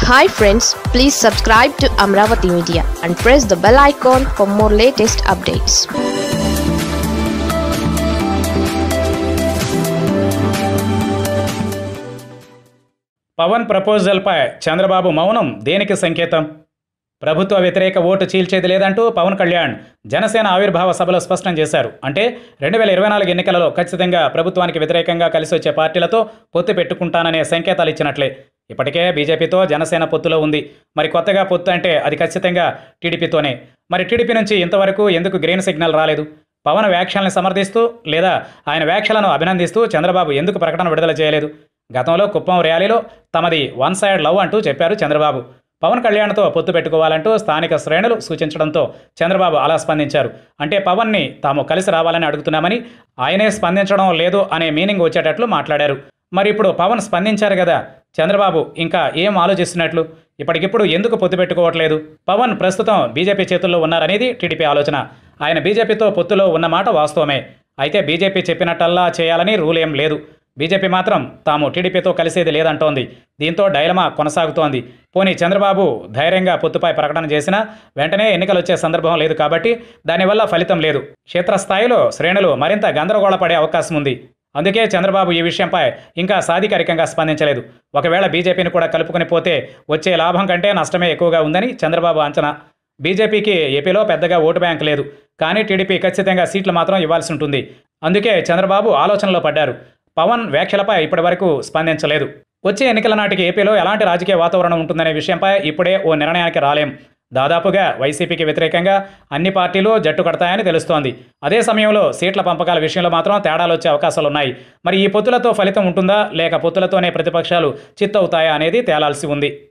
hi friends please subscribe to Amaravati media and press the bell icon for more latest updates Pawan ప్రపోజల్పై చంద్రబాబు మౌనం దేనికి సంకేతం ప్రభుత్వ వ్యతిరేక ఓటు చీల్చేది లేదంటూ పవన్ కళ్యాణ్ జనసేన ఆవిర్భావ సభలో స్పష్టం చేశారు అంటే రెండు వేల ఇరవై నాలుగు ఎన్నికలలో ఖచ్చితంగా ప్రభుత్వానికి వ్యతిరేకంగా కలిసి వచ్చే పార్టీలతో పొత్తు పెట్టుకుంటాననే సంకేతాలు ఇచ్చినట్లే ఇప్పటికే బీజేపీతో జనసేన పొత్తులో ఉంది మరి కొత్తగా పొత్తు అంటే అది ఖచ్చితంగా టీడీపీతోనే మరి టీడీపీ నుంచి ఇంతవరకు ఎందుకు గ్రీన్ సిగ్నల్ రాలేదు పవన్ వ్యాఖ్యల్ని సమర్థిస్తూ లేదా ఆయన వ్యాఖ్యలను అభినందిస్తూ చంద్రబాబు ఎందుకు ప్రకటన విడుదల చేయలేదు గతంలో కుప్పం ర్యాలీలో తమది వన్ సైడ్ లవ్ అంటూ చెప్పారు చంద్రబాబు పవన్ కళ్యాణ్తో పొత్తు పెట్టుకోవాలంటూ స్థానిక శ్రేణులు సూచించడంతో చంద్రబాబు అలా స్పందించారు అంటే పవన్ని తాము కలిసి రావాలని అడుగుతున్నామని ఆయనే స్పందించడం లేదు అనే మీనింగ్ వచ్చేటట్లు మాట్లాడారు మరి ఇప్పుడు పవన్ స్పందించారు కదా చంద్రబాబు ఇంకా ఏం ఆలోచిస్తున్నట్లు ఇప్పటికిప్పుడు ఎందుకు పొత్తు పెట్టుకోవట్లేదు పవన్ ప్రస్తుతం బీజేపీ చేతుల్లో ఉన్నారనేది టీడీపీ ఆలోచన ఆయన బీజేపీతో పొత్తులో ఉన్నమాట వాస్తవమే అయితే బీజేపీ చెప్పినట్టల్లా చేయాలని రూల్ ఏం లేదు బీజేపీ మాత్రం తాము టీడీపీతో కలిసేది లేదంటోంది దీంతో డైలమా కొనసాగుతోంది పోనీ చంద్రబాబు ధైర్యంగా పొత్తుపై ప్రకటన చేసినా వెంటనే ఎన్నికలు వచ్చే సందర్భం లేదు కాబట్టి దానివల్ల ఫలితం లేదు క్షేత్రస్థాయిలో శ్రేణులు మరింత గందరగోళపడే అవకాశం ఉంది అందుకే చంద్రబాబు ఈ విషయంపై ఇంకా సాధికారికంగా స్పందించలేదు ఒకవేళ బీజేపీని కూడా కలుపుకొని పోతే వచ్చే లాభం కంటే నష్టమే ఎక్కువగా ఉందని చంద్రబాబు అంచనా బీజేపీకి ఏపీలో పెద్దగా ఓటు బ్యాంక్ లేదు కానీ టీడీపీ ఖచ్చితంగా సీట్లు మాత్రం ఇవ్వాల్సి ఉంటుంది అందుకే చంద్రబాబు ఆలోచనలో పడ్డారు పవన్ వ్యాఖ్యలపై ఇప్పటివరకు స్పందించలేదు వచ్చే ఎన్నికల నాటికి ఏపీలో ఎలాంటి రాజకీయ వాతావరణం ఉంటుందనే విషయంపై ఇప్పుడే ఓ నిర్ణయానికి రాలేం దాదాపుగా వైసీపీకి వ్యతిరేకంగా అన్ని పార్టీలు జట్టు కడతాయని తెలుస్తోంది అదే సమయంలో సీట్ల పంపకాల విషయంలో మాత్రం తేడాలు వచ్చే అవకాశాలున్నాయి మరి ఈ పొత్తులతో ఫలితం ఉంటుందా లేక పొత్తులతోనే ప్రతిపక్షాలు చిత్తవుతాయా అనేది తేలాల్సి ఉంది